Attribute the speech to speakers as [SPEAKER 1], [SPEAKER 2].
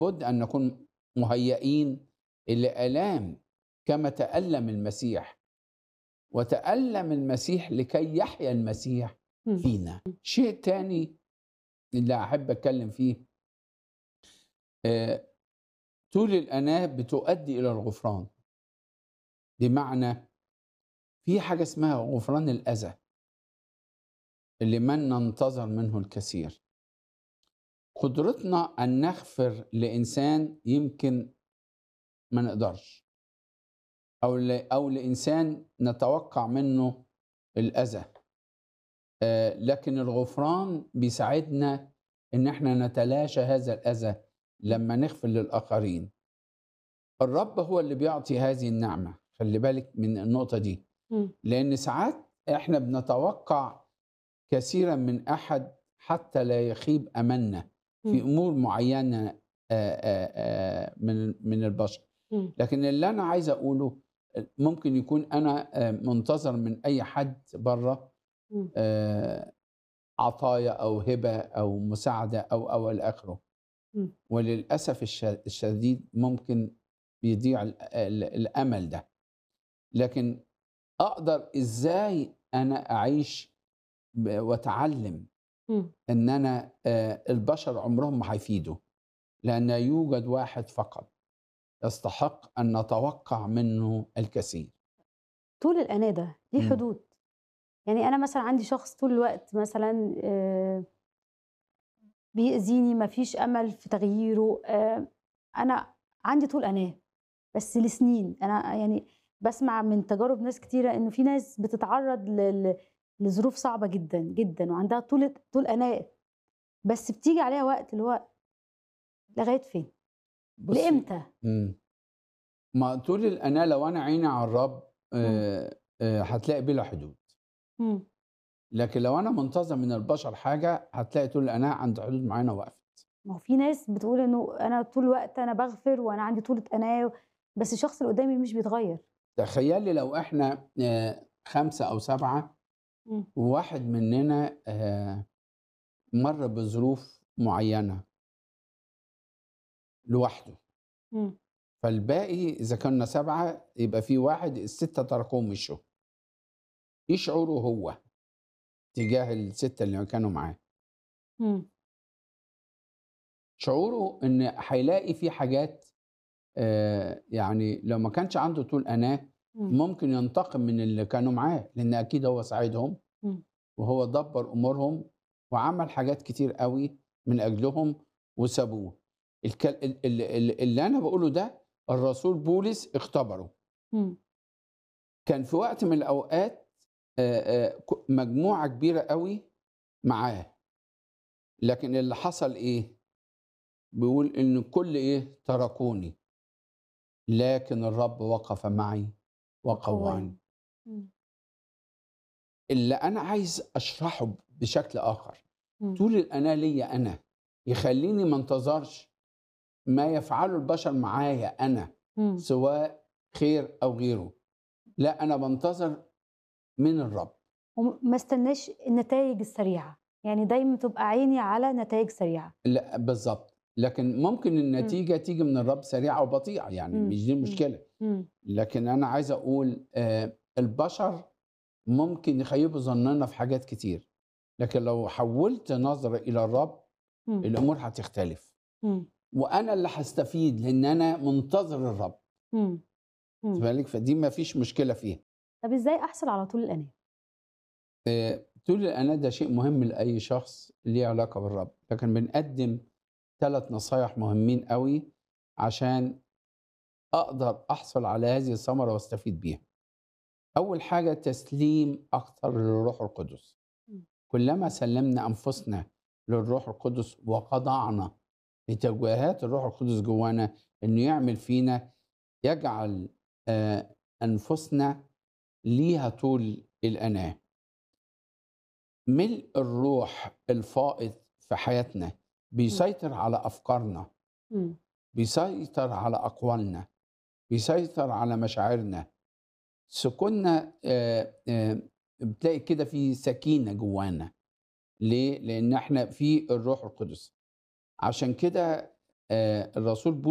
[SPEAKER 1] لابد ان نكون مهيئين لآلام كما تألم المسيح وتألم المسيح لكي يحيا المسيح
[SPEAKER 2] مم.
[SPEAKER 1] فينا شيء تاني اللي أحب أتكلم فيه آه، طول الأناة بتؤدي إلى الغفران بمعنى في حاجة اسمها غفران الأذى اللي من ننتظر منه الكثير قدرتنا أن نغفر لإنسان يمكن ما نقدرش أو ل... أو لإنسان نتوقع منه الأذى آه، لكن الغفران بيساعدنا إن احنا نتلاشى هذا الأذى لما نغفر للآخرين الرب هو اللي بيعطي هذه النعمة خلي بالك من النقطة دي
[SPEAKER 2] مم.
[SPEAKER 1] لأن ساعات احنا بنتوقع كثيرا من أحد حتى لا يخيب أملنا في
[SPEAKER 2] مم.
[SPEAKER 1] أمور معينة آه، آه، آه، من من البشر
[SPEAKER 2] مم.
[SPEAKER 1] لكن اللي أنا عايز أقوله ممكن يكون أنا آه، منتظر من أي حد بره
[SPEAKER 2] مم.
[SPEAKER 1] آه، عطايا أو هبة أو مساعدة أو أو إلى آخره
[SPEAKER 2] مم.
[SPEAKER 1] وللأسف الش- الشديد ممكن بيضيع ال- ال- الأمل ده لكن أقدر إزاي أنا أعيش ب- وأتعلم
[SPEAKER 2] مم.
[SPEAKER 1] ان انا آه، البشر عمرهم ما هيفيدوا لان يوجد واحد فقط يستحق ان نتوقع منه الكثير
[SPEAKER 2] طول الأناة ده ليه
[SPEAKER 1] مم.
[SPEAKER 2] حدود يعني أنا مثلا عندي شخص طول الوقت مثلا آه، بيأذيني مفيش أمل في تغييره آه، أنا عندي طول أناة بس لسنين أنا يعني بسمع من تجارب ناس كتيرة إنه في ناس بتتعرض ل- ل- لظروف صعبة جدا جدا وعندها طول طول أناة بس بتيجي عليها وقت اللي هو لغاية فين؟
[SPEAKER 1] بصي،
[SPEAKER 2] لإمتى؟
[SPEAKER 1] مم. ما طول الانا لو انا عيني على الرب آه، آه، هتلاقي بلا حدود
[SPEAKER 2] مم.
[SPEAKER 1] لكن لو انا منتظر من البشر حاجه هتلاقي طول الانا عند حدود معينه وقفت
[SPEAKER 2] ما هو في ناس بتقول انه انا طول الوقت انا بغفر وانا عندي طولة اناة بس الشخص اللي قدامي مش بيتغير
[SPEAKER 1] تخيلي لو احنا آه، خمسه او سبعه
[SPEAKER 2] مم.
[SPEAKER 1] وواحد مننا آه، مر بظروف معينه لوحده
[SPEAKER 2] مم.
[SPEAKER 1] فالباقي اذا كنا سبعه يبقى في واحد السته تركوه مشوا ايه شعوره هو تجاه السته اللي كانوا معاه
[SPEAKER 2] مم.
[SPEAKER 1] شعوره ان هيلاقي في حاجات آه، يعني لو ما كانش عنده طول اناه
[SPEAKER 2] مم.
[SPEAKER 1] ممكن ينتقم من اللي كانوا معاه لان اكيد هو ساعدهم
[SPEAKER 2] مم.
[SPEAKER 1] وهو دبر امورهم وعمل حاجات كتير قوي من اجلهم وسابوه الك- ال- ال- ال- اللي انا بقوله ده الرسول بولس اختبره
[SPEAKER 2] مم.
[SPEAKER 1] كان في وقت من الاوقات آه، آه، ك- مجموعه كبيره قوي معاه لكن اللي حصل ايه بيقول ان كل ايه تركوني لكن الرب وقف معي وقواني
[SPEAKER 2] مم.
[SPEAKER 1] اللي انا عايز اشرحه بشكل اخر
[SPEAKER 2] مم.
[SPEAKER 1] طول الانا ليا انا يخليني ما انتظرش ما يفعله البشر معايا انا
[SPEAKER 2] مم.
[SPEAKER 1] سواء خير او غيره لا انا بنتظر من الرب
[SPEAKER 2] وما استناش النتائج السريعة يعني دايما تبقى عيني على نتائج سريعة
[SPEAKER 1] لا بالظبط لكن ممكن النتيجه تيجي من الرب سريعه وبطيئه يعني
[SPEAKER 2] مم.
[SPEAKER 1] مش دي
[SPEAKER 2] مم.
[SPEAKER 1] المشكله
[SPEAKER 2] مم.
[SPEAKER 1] لكن انا عايز اقول آه، البشر ممكن يخيبوا ظننا في حاجات كتير لكن لو حولت نظرة الى الرب
[SPEAKER 2] مم.
[SPEAKER 1] الامور هتختلف
[SPEAKER 2] مم.
[SPEAKER 1] وانا اللي هستفيد لان انا منتظر الرب
[SPEAKER 2] مم. مم.
[SPEAKER 1] خد بالك فدي ما فيش مشكله فيها
[SPEAKER 2] طب ازاي احصل على طول الاناة؟
[SPEAKER 1] آه، طول الأناة ده شيء مهم لأي شخص ليه علاقة بالرب لكن بنقدم ثلاث نصايح مهمين قوي عشان أقدر أحصل على هذه الثمرة واستفيد بيها أول حاجة تسليم أكثر للروح القدس
[SPEAKER 2] مم.
[SPEAKER 1] كلما سلمنا أنفسنا للروح القدس وخضعنا لتوجيهات الروح القدس جوانا إنه يعمل فينا يجعل آه، أنفسنا ليها طول الأناه ملء الروح الفائض في حياتنا بيسيطر على افكارنا
[SPEAKER 2] مم.
[SPEAKER 1] بيسيطر على اقوالنا بيسيطر على مشاعرنا سكوننا آه، آه، بتلاقي كده في سكينه جوانا ليه لان احنا في الروح القدس عشان كده آه، الرسول بولس